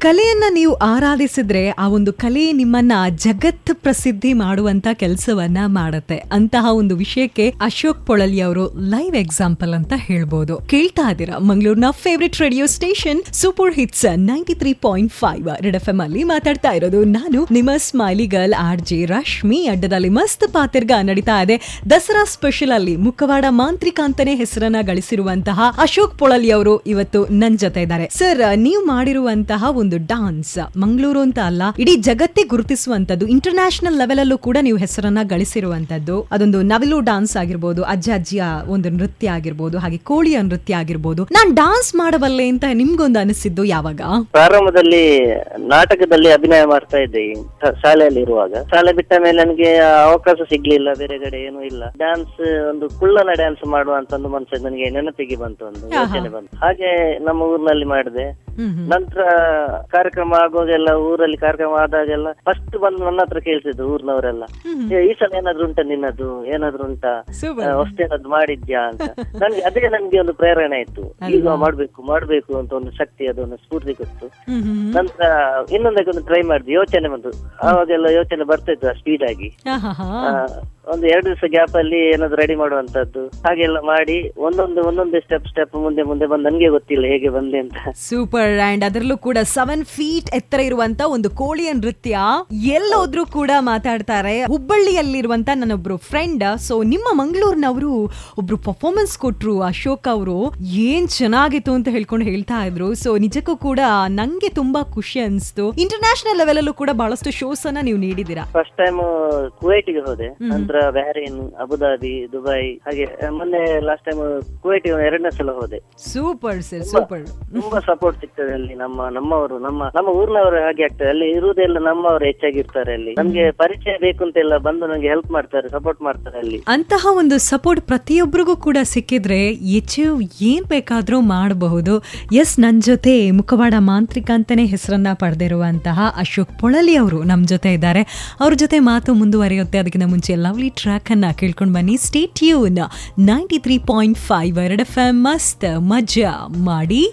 ಕಲೆಯನ್ನ ನೀವು ಆರಾಧಿಸಿದ್ರೆ ಆ ಒಂದು ಕಲೆ ನಿಮ್ಮನ್ನ ಜಗತ್ ಪ್ರಸಿದ್ಧಿ ಮಾಡುವಂತ ಕೆಲಸವನ್ನ ಮಾಡತ್ತೆ ಅಂತಹ ಒಂದು ವಿಷಯಕ್ಕೆ ಅಶೋಕ್ ಪೊಳಲಿ ಅವರು ಲೈವ್ ಎಕ್ಸಾಂಪಲ್ ಅಂತ ಹೇಳ್ಬೋದು ಕೇಳ್ತಾ ಇದ್ದೀರಾ ಮಂಗಳೂರಿನ favourite radio station super hits ninety three point five red F M ಅಲ್ಲಿ ಮಾತಾಡ್ತಾ ಇರೋದು ನಾನು ನಿಮ್ಮ smiley girl R J Rashmi ಅಡ್ಡದಲ್ಲಿ ಮಸ್ತ್ ಪಾತಿರ್ಗ ನಡೀತಾ ಇದೆ ದಸರಾ ಸ್ಪೆಷಲ್ ಅಲ್ಲಿ ಮುಖವಾಡ ಮಾಂತ್ರಿಕ ಅಂತಾನೆ ಹೆಸರನ್ನ ಗಳಿಸಿರುವಂತಹ ಅಶೋಕ್ ಪೊಳಲಿ ಅವರು ಇವತ್ತು ನನ್ ಜೊತೆ ಇದ್ದಾರೆ ಸರ್ ನೀವು ಮಾಡಿರುವಂತಹ ಒಂದು ಡಾನ್ಸ್ ಮಂಗಳೂರು ಅಂತ ಅಲ್ಲ ಇಡೀ ಜಗತ್ತೇ ಗುರುತಿಸುವಂತದ್ದು ಇಂಟರ್ನ್ಯಾಷನಲ್ ಲೆವೆಲ್ ಅಲ್ಲೂ ಕೂಡ ನೀವು ಹೆಸರನ್ನ ಗಳಿಸಿರುವಂತದ್ದು ಅದೊಂದು ನವಿಲು ಡಾನ್ಸ್ ಆಗಿರ್ಬೋದು ಅಜ್ಜ ಅಜ್ಜಿಯ ಒಂದು ನೃತ್ಯ ಆಗಿರ್ಬೋದು ಹಾಗೆ ಕೋಳಿಯ ನೃತ್ಯ ಆಗಿರ್ಬೋದು ನಾನ್ ಡಾನ್ಸ್ ಮಾಡಬಲ್ಲೆ ಅಂತ ನಿಮ್ಗೊಂದು ಅನಿಸಿದ್ದು ಯಾವಾಗ ಪ್ರಾರಂಭದಲ್ಲಿ ನಾಟಕದಲ್ಲಿ ಅಭಿನಯ ಮಾಡ್ತಾ ಇದ್ದೆ ಈ ಶ- ಶಾಲೆಯಲ್ಲಿ ಇರುವಾಗ ಶಾಲೆ ಬಿಟ್ಟ ಮೇಲೆ ನನಗೆ ಅವಕಾಶ ಸಿಗ್ಲಿಲ್ಲ ಬೇರೆ ಕಡೆ ಏನೂ ಇಲ್ಲ ಡ್ಯಾನ್ಸ್ ಒಂದು ಕುಳ್ಳನ ಡ್ಯಾನ್ಸ್ ಮಾಡುವ ಅಂತ ಒಂದು ಮನಸ್ಸು ನನಗೆ ನೆನಪಿಗೆ ಬಂತು ಒಂದು ಯೋಚನೆ ಬಂತು ಹಾಗೆ ನಮ್ಮ ಊರಿನಲ್ಲಿ ಮಾಡಿದೆ ಹ್ಮ್ ಹ್ಮ್. ನಂತರ ಕಾರ್ಯಕ್ರಮ ಆಗುವಾಗೆಲ್ಲ ಊರಲ್ಲಿ ಕಾರ್ಯಕ್ರಮ ಆದಾಗೆಲ್ಲ ಫಸ್ಟ್ ಬಂದು ನನ್ನ ಹತ್ರ ಕೇಳ್ತಿದ್ರು ಊರಿನವರೆಲ್ಲ ಹ್ಮ್. "ಏ, ಈ ಸಲ ಏನಾದ್ರು ಉಂಟಾ ನಿನ್ನದು ಏನಾದ್ರು ಉಂಟಾ Super. ಹೊಸ್ತೇನಾದ್ರು ಮಾಡಿದ್ಯಾ ಅಂತ ನನ್ಗೆ ಅದೇ ನನ್ಗೆ ಒಂದು ಪ್ರೇರಣೆ ಇತ್ತು ಈಗ ಮಾಡ್ಬೇಕು ಮಾಡ್ಬೇಕು ಅಂತ ಒಂದು ಶಕ್ತಿ ಅದೊಂದು ಸ್ಫೂರ್ತಿ ಕೊಟ್ಟು ಹ್ಮ್ ಹ್ಮ್ ಹ್ಮ್. ನಂತರ ಇನ್ನೊಂದಕ್ಕೆ ಒಂದು ಟ್ರೈ ಮಾಡಿದ್ವಿ ಯೋಚನೆ ಬಂತು ಆವಾಗೆಲ್ಲ ಯೋಚನೆ ಬರ್ತಾ ಇತ್ತು ಸ್ಪೀಡ್ ಆಗಿ ಹಾ, ಹಾ, ಹಾ. ಆ, ಒಂದು ಎರಡು ದಿವಸ ಗ್ಯಾಪ್ ಅಲ್ಲಿ ಏನಾದ್ರು ರೆಡಿ ಮಾಡುವಂತದ್ದು ಹಾಗೆಲ್ಲ ಮಾಡಿ ಒಂದೊಂದು ಒಂದೊಂದೇ ಸ್ಟೆಪ್ ಸ್ಟೆಪ್ ಮುಂದೆ ಮುಂದೆ ಬಂದು ನನ್ಗೆ ಗೊತ್ತಿಲ್ಲ ಹೇಗೆ ಬಂದೆ ಅಂತ ಸೂಪರ್ ಅಂಡ್ ಅದರಲ್ಲೂ ಕೂಡ ಸೆವೆನ್ ಫೀಟ್ ಎತ್ತರ ಇರುವಂತ ಒಂದು ಕೋಳಿಯ ನೃತ್ಯ ಎಲ್ಲೋದ್ರೂ ಕೂಡ ಮಾತಾಡ್ತಾರೆ ಹುಬ್ಬಳ್ಳಿಯಲ್ಲಿರುವಂತ ನನ್ನೊಬ್ರು ಫ್ರೆಂಡ್ ಸೊ ನಿಮ್ಮ ಮಂಗಳೂರಿನವರು ಒಬ್ರು ಪರ್ಫಾರ್ಮೆನ್ಸ್ ಕೊಟ್ರು ಅಶೋಕ್ ಅವರು ಏನ್ ಚೆನ್ನಾಗಿತ್ತು ಅಂತ ಹೇಳ್ಕೊಂಡು ಹೇಳ್ತಾ ಇದ್ರು ಸೊ ನಿಜಕ್ಕೂ ಕೂಡ ನಂಗೆ ತುಂಬಾ ಖುಷಿ ಅನ್ಸ್ತು ಇಂಟರ್ನ್ಯಾಷನಲ್ ಲೆವೆಲ್ ಅಲ್ಲೂ ಕೂಡ ಬಹಳಷ್ಟು ಶೋಸ್ ಅನ್ನ ನೀವು ನೀಡಿದ್ದೀರಾ ಫಸ್ಟ್ ಟೈಮ್ ಕುವೈಟಿಗೆ ಹೋದೆ ನಂತರ ಬ್ಯಾರೇನ್ ಅಬುದಾಬಿ ದುಬೈ ಹಾಗೆ ಆ, ಮೊನ್ನೆ ಲಾಸ್ಟ್ ಟೈಮ್ ಕುವೈಟಿಗೆ ಎರಡನೇ ಸಲ ಹೋದೆ ಸೂಪರ್ ಸರ್ ಸೂಪರ್ ತುಂಬಾ ಸಪೋರ್ಟ್ ಸಿಗ್ತದೆ ಅಲ್ಲಿ ನಮ್ಮ ನಮ್ಮವರು ನಮ್ಮ ನಮ್ಮ ಊರಿನವರು ಹಾಗೆ ಆಗ್ತದೆ ಅಲ್ಲಿ ಇರುವುದೆಲ್ಲ ನಮ್ಮವರು ಹೆಚ್ಚಾಗಿರ್ತಾರೆ ಅಲ್ಲಿ ನಮ್ಗೆ ಪರಿಚಯ ಬೇಕು ಅಂತೆಲ್ಲ ಬಂದು ನಂಗೆ ಹೆಲ್ಪ್ ಮಾಡ್ತಾರೆ ಸಪೋರ್ಟ್ ಮಾಡ್ತಾರೆ ಅಲ್ಲಿ ಅಂತಹ ಒಂದು ಸಪೋರ್ಟ್ ಪ್ರತಿಯೊಬ್ಬರಿಗೂ ಕೂಡ ಸಿಕ್ಕಿದ್ರೆ ಹೆಚ್ಚು ಏನ್ ಬೇಕಾದ್ರೂ ಮಾಡಬಹುದು ಎಸ್ ನನ್ ಜೊತೆ ಮುಖವಾಡ ಮಾಂತ್ರಿಕ ಅಂತಾನೆ ಹೆಸರನ್ನ ಪಡೆದಿರುವಂತಹ ಅಶೋಕ್ ಪೊಳಲಿ ಅವರು ನಮ್ ಜೊತೆ ಇದ್ದಾರೆ ಅವ್ರ ಜೊತೆ ಮಾತು ಮುಂದುವರಿಯುತ್ತೆ ಅದಕ್ಕಿಂತ ಮುಂಚೆ ಲವ್ಲಿ ಟ್ರ್ಯಾಕ್ ಅನ್ನ ಕೇಳ್ಕೊಂಡು ಬನ್ನಿ stay tuned ninety three point five ಎರಡು ಎಫ್ ಮಸ್ತ್ ಮಜಾ ಮಾಡಿ